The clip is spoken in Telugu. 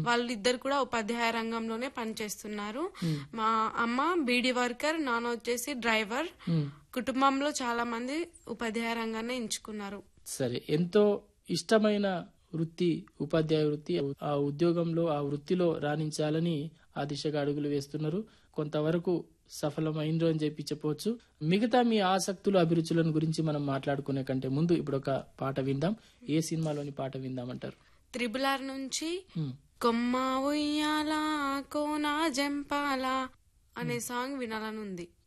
వాళ్ళిద్దరు కూడా ఉపాధ్యాయ రంగంలోనే పనిచేస్తున్నారు మా అమ్మ బీడీ వర్కర్ నాన్న వచ్చేసి డ్రైవర్ ఉమ్. కుటుంబంలో చాలా మంది ఉపాధ్యాయ రంగాన్ని ఎంచుకున్నారు సరే ఎంతో ఇష్టమైన వృత్తి ఉపాధ్యాయ వృత్తి ఆ ఉద్యోగంలో ఆ వృత్తిలో రాణించాలని ఆ దిశగా అడుగులు వేస్తున్నారు కొంతవరకు సఫలమైండ్రు అని చెప్పి చెప్పవచ్చు మిగతా మీ ఆసక్తులు అభిరుచులను గురించి మనం మాట్లాడుకునే కంటే ముందు ఇప్పుడు ఒక పాట విందాం ఏ సినిమాలోని పాట విందామంటారు త్రిబుల్ ఆర్ నుంచి ఉమ్. కొమ్మ ఉయ్యాల కోన జంపాల అనే సాంగ్ వినాలని ఉంది